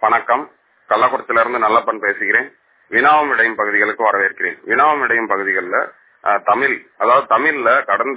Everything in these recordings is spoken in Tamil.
வணக்கம் கள்ளக்குளத்தில இருந்து நல்லப்பன் பேசுகிறேன் வினாவும் இடையும் பகுதிகளுக்கு வரவேற்கிறேன் வினாவும் இடையும் பகுதிகளில் தமிழ் அதாவது தமிழ்ல கடந்த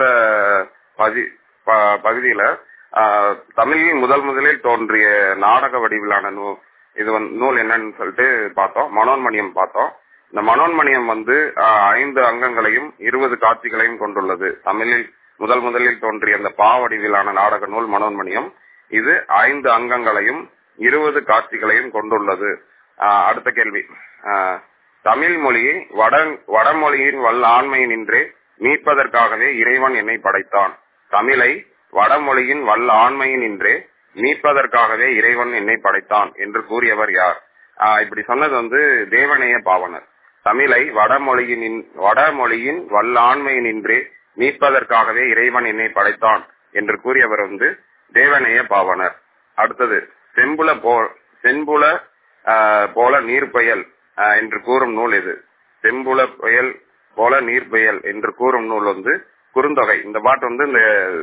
பதி ப- பகுதியில ஆஹ், தமிழில் முதல் முதலில் தோன்றிய நாடக வடிவிலான நூல் இது வந்து நூல் என்னன்னு சொல்லிட்டு பார்த்தோம் மனோன்மணியம் பார்த்தோம் இந்த மனோன்மணியம் வந்து ஆஹ், ஐந்து அங்கங்களையும் இருபது காட்சிகளையும் கொண்டுள்ளது தமிழில் முதல் முதலில் தோன்றிய அந்த பா வடிவிலான நாடக நூல் மனோன்மணியம் இது ஐந்து அங்கங்களையும் இருபது காட்சிகளையும் கொண்டுள்ளது ஆஹ், அடுத்த கேள்வி ஆஹ், தமிழ் மொழியை வட வடமொழியின் வல்ல ஆண்மையினின்றே மீட்பதற்காகவே இறைவன் என்னை படைத்தான் தமிழை வடமொழியின் வல்ல ஆண்மையினின்றே மீட்பதற்காகவே இறைவன் என்னை படைத்தான் என்று கூறியவர் யார் ஆஹ், இப்படி சொன்னது வந்து தேவநேய பாவனர் தமிழை வடமொழியின் வடமொழியின் வல்லாண்மையினின்றே மீட்பதற்காகவே இறைவன் என்னை படைத்தான் என்று கூறியவர் வந்து தேவநேய பாவனர் அடுத்தது செம்புல போ செம்புல ஆஹ், போல நீர் பெயல் ஆஹ், என்று கூறும் நூல் இது செம்புல பெயல் போல நீர் பெயல் என்று கூறும் நூல் வந்து குறுந்தொகை இந்த பாட்டு வந்து இந்த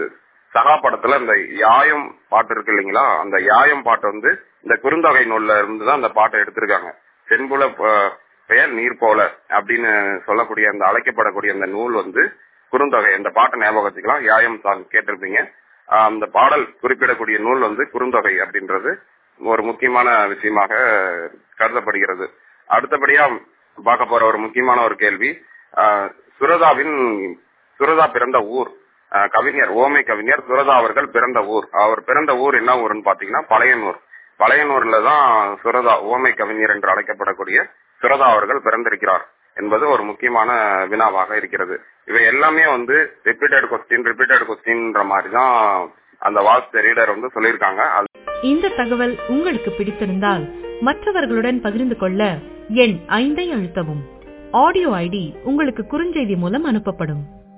சகா படத்துல இந்த யாயம் பாட்டு இருக்கு இல்லைங்களா அந்த யாயம் பாட்டு வந்து இந்த குறுந்தொகை நூல்ல இருந்து தான் அந்த பாட்டை எடுத்திருக்காங்க செம்புல ப- பெயர் நீர் போல அப்படின்னு சொல்லக்கூடிய அந்த அழைக்கப்படக்கூடிய அந்த நூல் வந்து குறுந்தொகை அந்த பாட்டை ஞாபகம் வச்சுக்கலாம் யாயம் சாங் கேட்டிருப்பீங்க ஆஹ் அந்த பாடல் குறிப்பிடக்கூடிய நூல் வந்து குறுந்தொகை அப்படின்றது ஒரு முக்கியமான விஷயமாக கருதப்படுகிறது அடுத்தபடியா பார்க்க போற ஒரு முக்கியமான ஒரு கேள்வி ஆஹ் சுரதாவின் சுரதா பிறந்த ஊர் ஆஹ் கவிஞர் ஓமை கவிஞர் சுரதா அவர்கள் பிறந்த ஊர் அவர் பிறந்த ஊர் என்ன ஊர்னு பாத்தீங்கன்னா பழையனூர் பழையனூர்ல தான் சுரதா ஓமை கவிஞர் என்று அழைக்கப்படக்கூடிய சுரதா அவர்கள் பிறந்திருக்கிறார் என்பது ஒரு முக்கியமான வினாவாக இருக்கிறது இவை எல்லாமே வந்து ரிப்பீட்டட் கொஸ்டின் ரிப்பீட்டட் கொஸ்டின்ற மாதிரி தான் அந்த வாட்ஸ் ரீடர் வந்து சொல்லியிருக்காங்க அது இந்த தகவல் உங்களுக்கு பிடித்திருந்தால் மற்றவர்களுடன் பகிர்ந்து கொள்ள எண் ஐந்தை அழுத்தவும் ஆடியோ ஐடி உங்களுக்கு குறுஞ்செய்தி மூலம் அனுப்பப்படும்